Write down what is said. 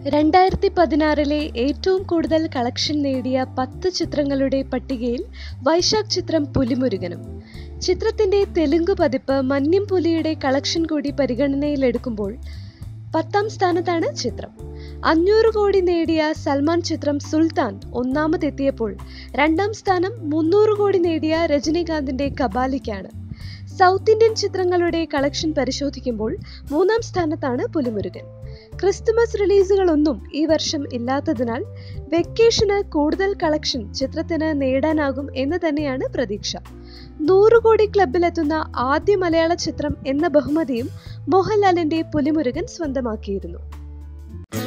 രണ്ടായിരത്തി പതിനാറിലെ ഏറ്റവും കൂടുതൽ കളക്ഷൻ നേടിയ പത്ത് ചിത്രങ്ങളുടെ പട്ടികയിൽ വൈശാഖ് ചിത്രം പുലിമുരുകനും ചിത്രത്തിന്റെ തെലുങ്ക് പതിപ്പ് മന്യം പുലിയുടെ കളക്ഷൻ കൂടി പരിഗണനയിലെടുക്കുമ്പോൾ പത്താം സ്ഥാനത്താണ് ചിത്രം അഞ്ഞൂറ് കോടി നേടിയ സൽമാൻ ചിത്രം സുൽത്താൻ ഒന്നാമതെത്തിയപ്പോൾ രണ്ടാം സ്ഥാനം മുന്നൂറ് കോടി നേടിയ രജനീകാന്തിന്റെ കബാലിക്കാണ് സൗത്ത് ഇന്ത്യൻ ചിത്രങ്ങളുടെ കളക്ഷൻ പരിശോധിക്കുമ്പോൾ മൂന്നാം സ്ഥാനത്താണ് പുലിമുരുകൻ ക്രിസ്തുമസ് റിലീസുകളൊന്നും ഈ വർഷം ഇല്ലാത്തതിനാൽ വെക്കേഷന് കൂടുതൽ കളക്ഷൻ ചിത്രത്തിന് നേടാനാകും എന്ന് തന്നെയാണ് പ്രതീക്ഷ നൂറ് കോടി ക്ലബിലെത്തുന്ന ആദ്യ മലയാള ചിത്രം എന്ന ബഹുമതിയും മോഹൻലാലിന്റെ പുലിമുരുകൻ സ്വന്തമാക്കിയിരുന്നു